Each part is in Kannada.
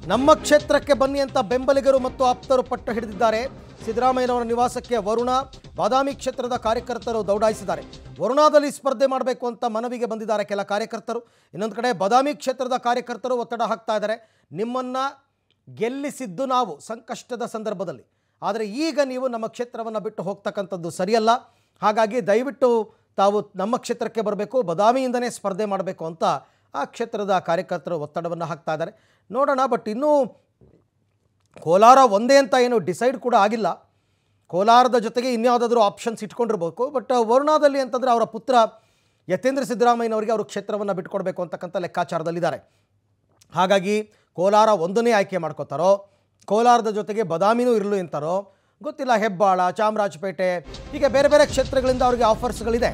ನಮ್ಮ ಕ್ಷೇತ್ರಕ್ಕೆ ಬನ್ನಿ ಅಂತ ಬೆಂಬಲಿಗರು ಮತ್ತು ಆಪ್ತರು ಪಟ್ಟು ಹಿಡಿದಿದ್ದಾರೆ ಸಿದ್ದರಾಮಯ್ಯನವರ ನಿವಾಸಕ್ಕೆ ವರುಣ ಬಾದಾಮಿ ಕ್ಷೇತ್ರದ ಕಾರ್ಯಕರ್ತರು ದೌಡಾಯಿಸಿದ್ದಾರೆ ವರುಣಾದಲ್ಲಿ ಸ್ಪರ್ಧೆ ಮಾಡಬೇಕು ಅಂತ ಮನವಿಗೆ ಬಂದಿದ್ದಾರೆ ಕೆಲ ಕಾರ್ಯಕರ್ತರು ಇನ್ನೊಂದು ಕಡೆ ಬಾದಾಮಿ ಕ್ಷೇತ್ರದ ಕಾರ್ಯಕರ್ತರು ಒತ್ತಡ ಹಾಕ್ತಾ ಇದ್ದಾರೆ ನಿಮ್ಮನ್ನ ಗೆಲ್ಲಿಸಿದ್ದು ನಾವು ಸಂಕಷ್ಟದ ಸಂದರ್ಭದಲ್ಲಿ ಆದರೆ ಈಗ ನೀವು ನಮ್ಮ ಕ್ಷೇತ್ರವನ್ನು ಬಿಟ್ಟು ಹೋಗ್ತಕ್ಕಂಥದ್ದು ಸರಿಯಲ್ಲ ಹಾಗಾಗಿ ದಯವಿಟ್ಟು ತಾವು ನಮ್ಮ ಕ್ಷೇತ್ರಕ್ಕೆ ಬರಬೇಕು ಬದಾಮಿಯಿಂದನೇ ಸ್ಪರ್ಧೆ ಮಾಡಬೇಕು ಅಂತ ಆ ಕ್ಷೇತ್ರದ ಕಾರ್ಯಕರ್ತರು ಒತ್ತಡವನ್ನು ಹಾಕ್ತಾ ಇದ್ದಾರೆ ನೋಡೋಣ ಬಟ್ ಇನ್ನೂ ಕೋಲಾರ ಒಂದೇ ಅಂತ ಏನು ಡಿಸೈಡ್ ಕೂಡ ಆಗಿಲ್ಲ ಕೋಲಾರದ ಜೊತೆಗೆ ಇನ್ಯಾವುದಾದ್ರೂ ಆಪ್ಷನ್ಸ್ ಇಟ್ಕೊಂಡಿರ್ಬೇಕು ಬಟ್ ವರುಣಾದಲ್ಲಿ ಅಂತಂದರೆ ಅವರ ಪುತ್ರ ಯತೇಂದ್ರ ಸಿದ್ದರಾಮಯ್ಯನವರಿಗೆ ಅವರು ಕ್ಷೇತ್ರವನ್ನು ಬಿಟ್ಕೊಡ್ಬೇಕು ಅಂತಕ್ಕಂಥ ಲೆಕ್ಕಾಚಾರದಲ್ಲಿದ್ದಾರೆ ಹಾಗಾಗಿ ಕೋಲಾರ ಒಂದನ್ನೇ ಆಯ್ಕೆ ಮಾಡ್ಕೋತಾರೋ ಕೋಲಾರದ ಜೊತೆಗೆ ಬದಾಮಿನೂ ಇರಲು ಅಂತಾರೋ ಗೊತ್ತಿಲ್ಲ ಹೆಬ್ಬಾಳ ಚಾಮರಾಜಪೇಟೆ ಹೀಗೆ ಬೇರೆ ಬೇರೆ ಕ್ಷೇತ್ರಗಳಿಂದ ಅವರಿಗೆ ಆಫರ್ಸ್ಗಳಿದೆ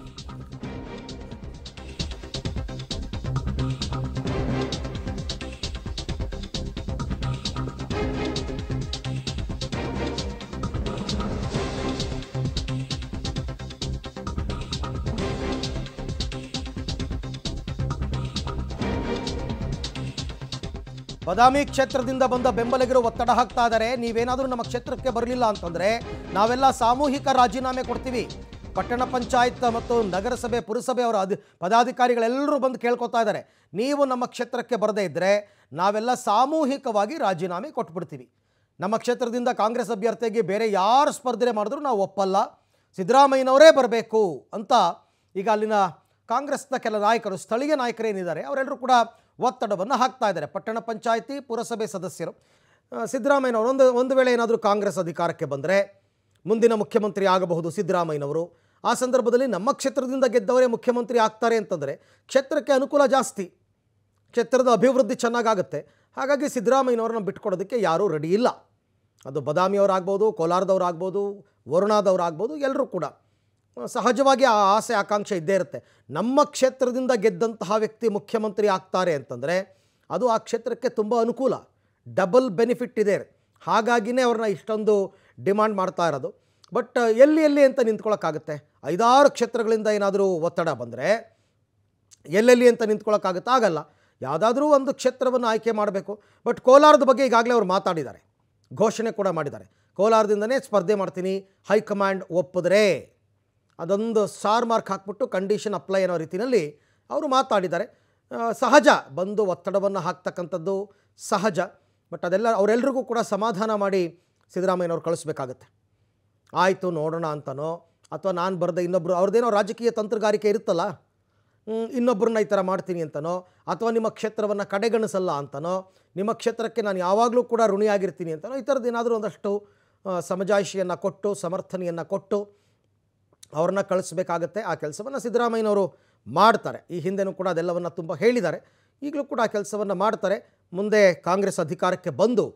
ಬದಾಮಿ ಕ್ಷೇತ್ರದಿಂದ ಬಂದ ಬೆಂಬಲಿಗರು ಒತ್ತಡ ಹಾಕ್ತಾ ಇದ್ದಾರೆ ನೀವೇನಾದರೂ ನಮ್ಮ ಕ್ಷೇತ್ರಕ್ಕೆ ಬರಲಿಲ್ಲ ಅಂತಂದರೆ ನಾವೆಲ್ಲ ಸಾಮೂಹಿಕ ರಾಜೀನಾಮೆ ಕೊಡ್ತೀವಿ ಪಟ್ಟಣ ಪಂಚಾಯತ್ ಮತ್ತು ನಗರಸಭೆ ಪುರಸಭೆ ಅವರ ಅಧಿ ಪದಾಧಿಕಾರಿಗಳೆಲ್ಲರೂ ಬಂದು ಕೇಳ್ಕೊತಾ ಇದ್ದಾರೆ ನೀವು ನಮ್ಮ ಕ್ಷೇತ್ರಕ್ಕೆ ಬರದೇ ಇದ್ದರೆ ನಾವೆಲ್ಲ ಸಾಮೂಹಿಕವಾಗಿ ರಾಜೀನಾಮೆ ಕೊಟ್ಬಿಡ್ತೀವಿ ನಮ್ಮ ಕ್ಷೇತ್ರದಿಂದ ಕಾಂಗ್ರೆಸ್ ಅಭ್ಯರ್ಥಿಗೆ ಬೇರೆ ಯಾರು ಸ್ಪರ್ಧೆ ಮಾಡಿದ್ರು ನಾವು ಒಪ್ಪಲ್ಲ ಸಿದ್ದರಾಮಯ್ಯನವರೇ ಬರಬೇಕು ಅಂತ ಈಗ ಅಲ್ಲಿನ ಕಾಂಗ್ರೆಸ್ನ ಕೆಲ ನಾಯಕರು ಸ್ಥಳೀಯ ನಾಯಕರೇನಿದ್ದಾರೆ ಅವರೆಲ್ಲರೂ ಕೂಡ ಒತ್ತಡವನ್ನು ಹಾಕ್ತಾ ಇದ್ದಾರೆ ಪಟ್ಟಣ ಪಂಚಾಯಿತಿ ಪುರಸಭೆ ಸದಸ್ಯರು ಆ, ಸಿದ್ದರಾಮಯ್ಯನವರು ಒಂದು ಒಂದು ವೇಳೆ ಏನಾದರೂ ಕಾಂಗ್ರೆಸ್ ಅಧಿಕಾರಕ್ಕೆ ಬಂದರೆ ಮುಂದಿನ ಮುಖ್ಯಮಂತ್ರಿ ಆಗಬಹುದು ಸಿದ್ದರಾಮಯ್ಯನವರು ಆ ಸಂದರ್ಭದಲ್ಲಿ ನಮ್ಮ ಕ್ಷೇತ್ರದಿಂದ ಗೆದ್ದವರೇ ಮುಖ್ಯಮಂತ್ರಿ ಆಗ್ತಾರೆ ಅಂತಂದರೆ ಕ್ಷೇತ್ರಕ್ಕೆ ಅನುಕೂಲ ಜಾಸ್ತಿ ಕ್ಷೇತ್ರದ ಅಭಿವೃದ್ಧಿ ಚೆನ್ನಾಗಾಗುತ್ತೆ ಹಾಗಾಗಿ ಸಿದ್ದರಾಮಯ್ಯನವ್ರನ್ನ ಬಿಟ್ಕೊಡೋದಕ್ಕೆ ಯಾರೂ ರೆಡಿ ಇಲ್ಲ ಅದು ಬದಾಮಿಯವರಾಗ್ಬೋದು ಕೋಲಾರದವರಾಗ್ಬೋದು ವರುಣಾದವರಾಗ್ಬೋದು ಎಲ್ಲರೂ ಕೂಡ ಸಹಜವಾಗಿ ಆ ಆಸೆ ಆಕಾಂಕ್ಷೆ ಇದ್ದೇ ಇರುತ್ತೆ ನಮ್ಮ ಕ್ಷೇತ್ರದಿಂದ ಗೆದ್ದಂತಹ ವ್ಯಕ್ತಿ ಮುಖ್ಯಮಂತ್ರಿ ಆಗ್ತಾರೆ ಅಂತಂದರೆ ಅದು ಆ ಕ್ಷೇತ್ರಕ್ಕೆ ತುಂಬ ಅನುಕೂಲ ಡಬಲ್ ಬೆನಿಫಿಟ್ ಇದೆ ಹಾಗಾಗಿನೇ ಅವ್ರನ್ನ ಇಷ್ಟೊಂದು ಡಿಮಾಂಡ್ ಮಾಡ್ತಾ ಇರೋದು ಬಟ್ ಎಲ್ಲಿ ಎಲ್ಲಿ ಅಂತ ನಿಂತ್ಕೊಳ್ಳೋಕ್ಕಾಗುತ್ತೆ ಐದಾರು ಕ್ಷೇತ್ರಗಳಿಂದ ಏನಾದರೂ ಒತ್ತಡ ಬಂದರೆ ಎಲ್ಲೆಲ್ಲಿ ಅಂತ ನಿಂತ್ಕೊಳ್ಳೋಕ್ಕಾಗುತ್ತೆ ಆಗಲ್ಲ ಯಾವುದಾದ್ರೂ ಒಂದು ಕ್ಷೇತ್ರವನ್ನು ಆಯ್ಕೆ ಮಾಡಬೇಕು ಬಟ್ ಕೋಲಾರದ ಬಗ್ಗೆ ಈಗಾಗಲೇ ಅವರು ಮಾತಾಡಿದ್ದಾರೆ ಘೋಷಣೆ ಕೂಡ ಮಾಡಿದ್ದಾರೆ ಕೋಲಾರದಿಂದನೇ ಸ್ಪರ್ಧೆ ಮಾಡ್ತೀನಿ ಹೈಕಮಾಂಡ್ ಒಪ್ಪಿದ್ರೆ ಅದೊಂದು ಸ್ಟಾರ್ ಮಾರ್ಕ್ ಹಾಕ್ಬಿಟ್ಟು ಕಂಡೀಷನ್ ಅಪ್ಲೈ ಅನ್ನೋ ರೀತಿಯಲ್ಲಿ ಅವರು ಮಾತಾಡಿದ್ದಾರೆ ಆ, ಸಹಜ ಬಂದು ಒತ್ತಡವನ್ನು ಹಾಕ್ತಕ್ಕಂಥದ್ದು ಸಹಜ ಬಟ್ ಅದೆಲ್ಲ ಅವರೆಲ್ಲರಿಗೂ ಕೂಡ ಸಮಾಧಾನ ಮಾಡಿ ಸಿದ್ದರಾಮಯ್ಯನವ್ರು ಕಳಿಸ್ಬೇಕಾಗತ್ತೆ ಆಯಿತು ನೋಡೋಣ ಅಂತನೋ ಅಥವಾ ನಾನು ಬರೆದ ಇನ್ನೊಬ್ಬರು ಅವ್ರದ್ದೇನೋ ರಾಜಕೀಯ ತಂತ್ರಗಾರಿಕೆ ಇರುತ್ತಲ್ಲ ಹ್ಮ್, ಇನ್ನೊಬ್ಬರನ್ನ ಈ ಥರ ಮಾಡ್ತೀನಿ ಅಂತನೋ ಅಥವಾ ನಿಮ್ಮ ಕ್ಷೇತ್ರವನ್ನು ಕಡೆಗಣಿಸಲ್ಲ ಅಂತನೋ ನಿಮ್ಮ ಕ್ಷೇತ್ರಕ್ಕೆ ನಾನು ಯಾವಾಗಲೂ ಕೂಡ ಋಣಿಯಾಗಿರ್ತೀನಿ ಅಂತನೋ ಈ ಥರದ್ದು ಏನಾದರೂ ಒಂದಷ್ಟು ಆ, ಸಮಜಾಯಿಷಿಯನ್ನು ಕೊಟ್ಟು ಸಮರ್ಥನೆಯನ್ನು ಕೊಟ್ಟು ಅವ್ರನ್ನ ಕಳಿಸ್ಬೇಕಾಗತ್ತೆ ಆ ಕೆಲಸವನ್ನು ಸಿದ್ದರಾಮಯ್ಯನವರು ಮಾಡ್ತಾರೆ ಈ ಹಿಂದೆನೂ ಕೂಡ ಅದೆಲ್ಲವನ್ನು ತುಂಬ ಹೇಳಿದ್ದಾರೆ ಈಗಲೂ ಕೂಡ ಆ ಕೆಲಸವನ್ನು ಮಾಡ್ತಾರೆ ಮುಂದೆ ಕಾಂಗ್ರೆಸ್ ಅಧಿಕಾರಕ್ಕೆ ಬಂದು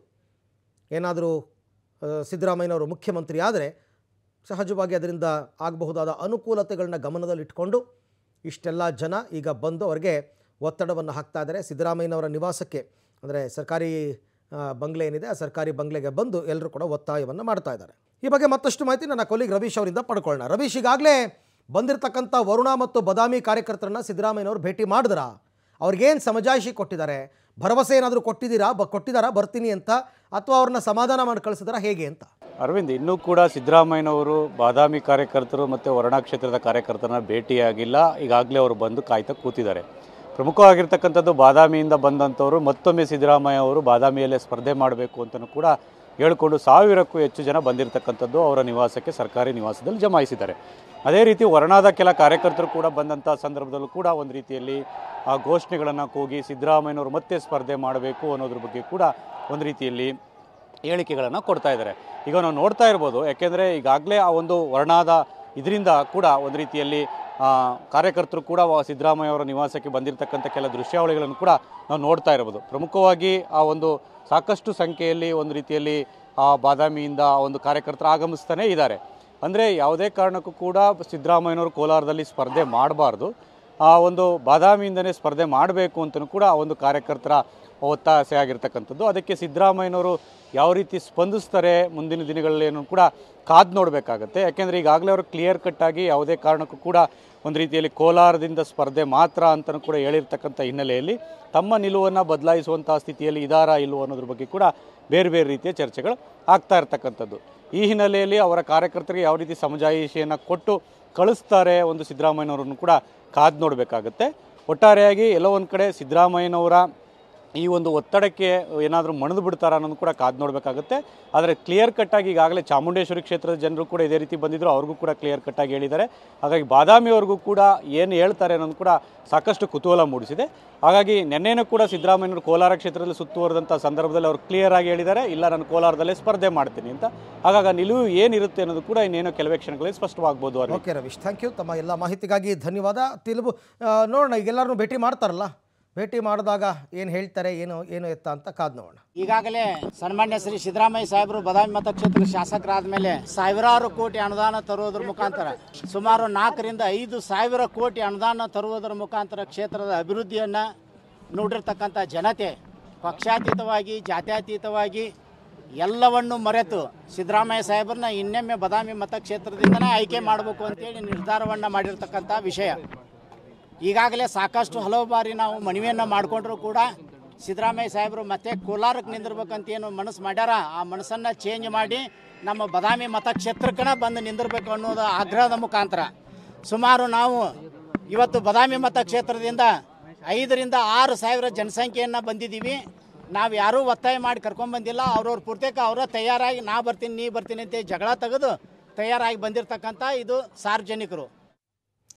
ಏನಾದರೂ ಸಿದ್ದರಾಮಯ್ಯನವರು ಮುಖ್ಯಮಂತ್ರಿ ಆದರೆ ಸಹಜವಾಗಿ ಅದರಿಂದ ಆಗಬಹುದಾದ ಅನುಕೂಲತೆಗಳನ್ನ ಗಮನದಲ್ಲಿಟ್ಕೊಂಡು ಇಷ್ಟೆಲ್ಲ ಜನ ಈಗ ಬಂದು ಅವರಿಗೆ ಒತ್ತಡವನ್ನು ಹಾಕ್ತಾ ಇದ್ದಾರೆ ಸಿದ್ದರಾಮಯ್ಯನವರ ನಿವಾಸಕ್ಕೆ ಅಂದರೆ ಸರ್ಕಾರಿ ಆ, ಬಂಗ್ಲೆ ಏನಿದೆ ಆ ಸರ್ಕಾರಿ ಬಂಗ್ಲೆಗೆ ಬಂದು ಎಲ್ಲರೂ ಕೂಡ ಒತ್ತಾಯವನ್ನು ಮಾಡ್ತಾ ಇದ್ದಾರೆ ಈ ಬಗ್ಗೆ ಮತ್ತಷ್ಟು ಮಾಹಿತಿ ನನ್ನ ಕೊಲಿಗ್ ರವೀಶ್ ಅವರಿಂದ ಪಡ್ಕೊಳ್ಳೋಣ ರವೀಶ್ ಈಗಾಗಲೇ ಬಂದಿರತಕ್ಕಂಥ ವರುಣ ಮತ್ತು ಬದಾಮಿ ಕಾರ್ಯಕರ್ತರನ್ನ ಸಿದ್ದರಾಮಯ್ಯನವರು ಭೇಟಿ ಮಾಡಿದ್ರಾ ಅವ್ರಿಗೇನು ಸಮಜಾಯಿಷಿ ಕೊಟ್ಟಿದ್ದಾರೆ ಭರವಸೆ ಏನಾದರೂ ಕೊಟ್ಟಿದ್ದೀರಾ ಬ ಕೊಟ್ಟಿದ್ದಾರಾ ಬರ್ತೀನಿ ಅಂತ ಅಥವಾ ಅವ್ರನ್ನ ಸಮಾಧಾನ ಮಾಡಿ ಕಳಿಸಿದಾರಾ ಹೇಗೆ ಅಂತ ಅರವಿಂದ್ ಇನ್ನೂ ಕೂಡ ಸಿದ್ದರಾಮಯ್ಯನವರು ಬಾದಾಮಿ ಕಾರ್ಯಕರ್ತರು ಮತ್ತು ವರ್ಣಾ ಕ್ಷೇತ್ರದ ಕಾರ್ಯಕರ್ತರನ್ನ ಭೇಟಿಯಾಗಿಲ್ಲ ಈಗಾಗಲೇ ಅವರು ಬಂದು ಕಾಯ್ತಾ ಕೂತಿದ್ದಾರೆ ಪ್ರಮುಖವಾಗಿರ್ತಕ್ಕಂಥದ್ದು ಬಾದಾಮಿಯಿಂದ ಬಂದಂಥವರು ಮತ್ತೊಮ್ಮೆ ಸಿದ್ದರಾಮಯ್ಯ ಅವರು ಬಾದಾಮಿಯಲ್ಲೇ ಸ್ಪರ್ಧೆ ಮಾಡಬೇಕು ಅಂತಲೂ ಕೂಡ ಹೇಳ್ಕೊಂಡು ಸಾವಿರಕ್ಕೂ ಹೆಚ್ಚು ಜನ ಬಂದಿರತಕ್ಕಂಥದ್ದು ಅವರ ನಿವಾಸಕ್ಕೆ ಸರ್ಕಾರಿ ನಿವಾಸದಲ್ಲಿ ಜಮಾಯಿಸಿದ್ದಾರೆ ಅದೇ ರೀತಿ ವರ್ಣಾದ ಕೆಲ ಕಾರ್ಯಕರ್ತರು ಕೂಡ ಬಂದಂಥ ಸಂದರ್ಭದಲ್ಲೂ ಕೂಡ ಒಂದು ರೀತಿಯಲ್ಲಿ ಆ ಘೋಷಣೆಗಳನ್ನು ಕೂಗಿ ಸಿದ್ದರಾಮಯ್ಯನವರು ಮತ್ತೆ ಸ್ಪರ್ಧೆ ಮಾಡಬೇಕು ಅನ್ನೋದ್ರ ಬಗ್ಗೆ ಕೂಡ ಒಂದು ರೀತಿಯಲ್ಲಿ ಹೇಳಿಕೆಗಳನ್ನು ಕೊಡ್ತಾ ಇದ್ದಾರೆ ಈಗ ನಾವು ನೋಡ್ತಾ ಇರ್ಬೋದು ಯಾಕೆಂದರೆ ಈಗಾಗಲೇ ಆ ಒಂದು ವರ್ಣಾದ ಇದರಿಂದ ಕೂಡ ಒಂದು ರೀತಿಯಲ್ಲಿ ಆ, ಕಾರ್ಯಕರ್ತರು ಕೂಡ ವ- ಸಿದ್ದರಾಮಯ್ಯ ಅವರ ನಿವಾಸಕ್ಕೆ ಬಂದಿರತಕ್ಕಂಥ ಕೆಲ ದೃಶ್ಯಾವಳಿಗಳನ್ನು ಕೂಡ ನಾವು ನೋಡ್ತಾ ಇರ್ಬೋದು ಪ್ರಮುಖವಾಗಿ ಆ ಒಂದು ಸಾಕಷ್ಟು ಸಂಖ್ಯೆಯಲ್ಲಿ ಒಂದು ರೀತಿಯಲ್ಲಿ ಆ ಬಾದಾಮಿಯಿಂದ ಆ ಒಂದು ಕಾರ್ಯಕರ್ತರು ಆಗಮಿಸ್ತಾನೇ ಇದ್ದಾರೆ ಅಂದರೆ ಯಾವುದೇ ಕಾರಣಕ್ಕೂ ಕೂಡ ಸಿದ್ದರಾಮಯ್ಯನವರು ಕೋಲಾರದಲ್ಲಿ ಸ್ಪರ್ಧೆ ಮಾಡಬಾರ್ದು ಆ ಒಂದು ಬಾದಾಮಿಯಿಂದನೇ ಸ್ಪರ್ಧೆ ಮಾಡಬೇಕು ಅಂತಲೂ ಕೂಡ ಆ ಒಂದು ಕಾರ್ಯಕರ್ತರ ಒತ್ತಾಸೆ ಆಗಿರ್ತಕ್ಕಂಥದ್ದು ಅದಕ್ಕೆ ಸಿದ್ದರಾಮಯ್ಯನವರು ಯಾವ ರೀತಿ ಸ್ಪಂದಿಸ್ತಾರೆ ಮುಂದಿನ ದಿನಗಳಲ್ಲಿ ಏನು ಕೂಡ ಕಾದು ನೋಡಬೇಕಾಗತ್ತೆ ಯಾಕೆಂದರೆ ಈಗಾಗಲೇ ಅವರು ಕ್ಲಿಯರ್ ಕಟ್ಟಾಗಿ ಯಾವುದೇ ಕಾರಣಕ್ಕೂ ಕೂಡ ಒಂದು ರೀತಿಯಲ್ಲಿ ಕೋಲಾರದಿಂದ ಸ್ಪರ್ಧೆ ಮಾತ್ರ ಅಂತಲೂ ಕೂಡ ಹೇಳಿರ್ತಕ್ಕಂಥ ಹಿನ್ನೆಲೆಯಲ್ಲಿ ತಮ್ಮ ನಿಲುವನ್ನು ಬದಲಾಯಿಸುವಂತಹ ಸ್ಥಿತಿಯಲ್ಲಿ ಇದಾರಾ ಇಲ್ವೋ ಅನ್ನೋದ್ರ ಬಗ್ಗೆ ಕೂಡ ಬೇರೆ ಬೇರೆ ರೀತಿಯ ಚರ್ಚೆಗಳು ಆಗ್ತಾ ಇರ್ತಕ್ಕಂಥದ್ದು ಈ ಹಿನ್ನೆಲೆಯಲ್ಲಿ ಅವರ ಕಾರ್ಯಕರ್ತರಿಗೆ ಯಾವ ರೀತಿ ಸಮಜಾಯಿಷಿಯನ್ನು ಕೊಟ್ಟು ಕಳಿಸ್ತಾರೆ ಒಂದು ಸಿದ್ದರಾಮಯ್ಯನವರನ್ನು ಕೂಡ ಕಾದು ನೋಡಬೇಕಾಗತ್ತೆ ಒಟ್ಟಾರೆಯಾಗಿ ಎಲ್ಲೋ ಒಂದು ಕಡೆ ಸಿದ್ದರಾಮಯ್ಯನವರ ಈ ಒಂದು ಒತ್ತಡಕ್ಕೆ ಏನಾದರೂ ಮಣಿದು ಬಿಡ್ತಾರ ಅನ್ನೋದು ಕೂಡ ಕಾದು ನೋಡಬೇಕಾಗುತ್ತೆ ಆದರೆ ಕ್ಲಿಯರ್ ಕಟ್ಟಾಗಿ ಈಗಾಗಲೇ ಚಾಮುಂಡೇಶ್ವರಿ ಕ್ಷೇತ್ರದ ಜನರು ಕೂಡ ಇದೇ ರೀತಿ ಬಂದಿದ್ದರು ಅವ್ರಿಗೂ ಕೂಡ ಕ್ಲಿಯರ್ ಕಟ್ಟಾಗಿ ಹೇಳಿದ್ದಾರೆ ಹಾಗಾಗಿ ಬಾದಾಮಿಯವ್ರಿಗೂ ಕೂಡ ಏನು ಹೇಳ್ತಾರೆ ಅನ್ನೋದು ಕೂಡ ಸಾಕಷ್ಟು ಕುತೂಹಲ ಮೂಡಿಸಿದೆ ಹಾಗಾಗಿ ನಿನ್ನೆನೂ ಕೂಡ ಸಿದ್ದರಾಮಯ್ಯನವರು ಕೋಲಾರ ಕ್ಷೇತ್ರದಲ್ಲಿ ಸುತ್ತುವರೆದಂಥ ಸಂದರ್ಭದಲ್ಲಿ ಅವರು ಕ್ಲಿಯರ್ ಆಗಿ ಹೇಳಿದ್ದಾರೆ ಇಲ್ಲ ನಾನು ಕೋಲಾರದಲ್ಲೇ ಸ್ಪರ್ಧೆ ಮಾಡ್ತೀನಿ ಅಂತ ಹಾಗಾಗಿ ಆ ನಿಲುವು ಏನಿರುತ್ತೆ ಅನ್ನೋದು ಕೂಡ ಇನ್ನೇನೋ ಕೆಲವೇ ಕ್ಷಣಗಳಲ್ಲಿ ಸ್ಪಷ್ಟವಾಗ್ಬೋದು ಅನ್ನೋ ಓಕೆ ರವೀಶ್ ಥ್ಯಾಂಕ್ ಯು ತಮ್ಮ ಎಲ್ಲ ಮಾಹಿತಿಗಾಗಿ ಧನ್ಯವಾದ ತಿಳುಬು ಆ, ನೋಡೋಣ ಈಗ ಎಲ್ಲರನ್ನೂ ಭೇಟಿ ಮಾಡ್ತಾರಲ್ಲ ಭೇಟಿ ಮಾಡಿದಾಗ ಏನು ಹೇಳ್ತಾರೆ ಏನು ಏನು ಎತ್ತ ಅಂತ ಕಾದು ನೋಡೋಣ ಈಗಾಗಲೇ ಸನ್ಮಾನ್ಯ ಶ್ರೀ ಸಿದ್ದರಾಮಯ್ಯ ಸಾಹೇಬರು ಬದಾಮಿ ಮತಕ್ಷೇತ್ರ ಶಾಸಕರಾದ ಮೇಲೆ ಸಾವಿರಾರು ಕೋಟಿ ಅನುದಾನ ತರುವುದರ ಮುಖಾಂತರ ಸುಮಾರು ನಾಲ್ಕರಿಂದ ಐದು ಸಾವಿರ ಕೋಟಿ ಅನುದಾನ ತರುವುದರ ಮುಖಾಂತರ ಕ್ಷೇತ್ರದ ಅಭಿವೃದ್ಧಿಯನ್ನು ನೋಡಿರ್ತಕ್ಕಂಥ ಜನತೆ ಪಕ್ಷಾತೀತವಾಗಿ ಜಾತ್ಯತೀತವಾಗಿ ಎಲ್ಲವನ್ನು ಮರೆತು ಸಿದ್ದರಾಮಯ್ಯ ಸಾಹೇಬರನ್ನ ಇನ್ನೊಮ್ಮೆ ಬದಾಮಿ ಮತಕ್ಷೇತ್ರದಿಂದನೇ ಆಯ್ಕೆ ಮಾಡಬೇಕು ಅಂತೇಳಿ ನಿರ್ಧಾರವನ್ನು ಮಾಡಿರ್ತಕ್ಕಂಥ ವಿಷಯ ಈಗಾಗಲೇ ಸಾಕಷ್ಟು ಹಲವು ಬಾರಿ ನಾವು ಮನವಿಯನ್ನು ಮಾಡಿಕೊಂಡ್ರು ಕೂಡ ಸಿದ್ದರಾಮಯ್ಯ ಸಾಹೇಬರು ಮತ್ತೆ ಕೋಲಾರಕ್ಕೆ ನಿಂದಿರ್ಬೇಕಂತ ಏನು ಮನಸ್ಸು ಮಾಡ್ಯಾರ ಆ ಮನಸ್ಸನ್ನು ಚೇಂಜ್ ಮಾಡಿ ನಮ್ಮ ಬದಾಮಿ ಮತಕ್ಷೇತ್ರಕ್ಕನ ಬಂದು ನಿಂದಿರಬೇಕು ಅನ್ನೋದು ಆಗ್ರಹದ ಮುಖಾಂತರ ಸುಮಾರು ನಾವು ಇವತ್ತು ಬದಾಮಿ ಮತಕ್ಷೇತ್ರದಿಂದ ಐದರಿಂದ ಆರು ಸಾವಿರ ಜನಸಂಖ್ಯೆಯನ್ನು ಬಂದಿದ್ದೀವಿ ನಾವು ಯಾರೂ ಒತ್ತಾಯ ಮಾಡಿ ಕರ್ಕೊಂಡ್ಬಂದಿಲ್ಲ ಅವ್ರವ್ರ ಪೂರ್ತೇಕ ಅವರ ತಯಾರಾಗಿ ನಾ ಬರ್ತೀನಿ ನೀ ಬರ್ತೀನಿ ಅಂತ ಜಗಳ ತೆಗೆದು ತಯಾರಾಗಿ ಬಂದಿರತಕ್ಕಂಥ ಇದು ಸಾರ್ವಜನಿಕರು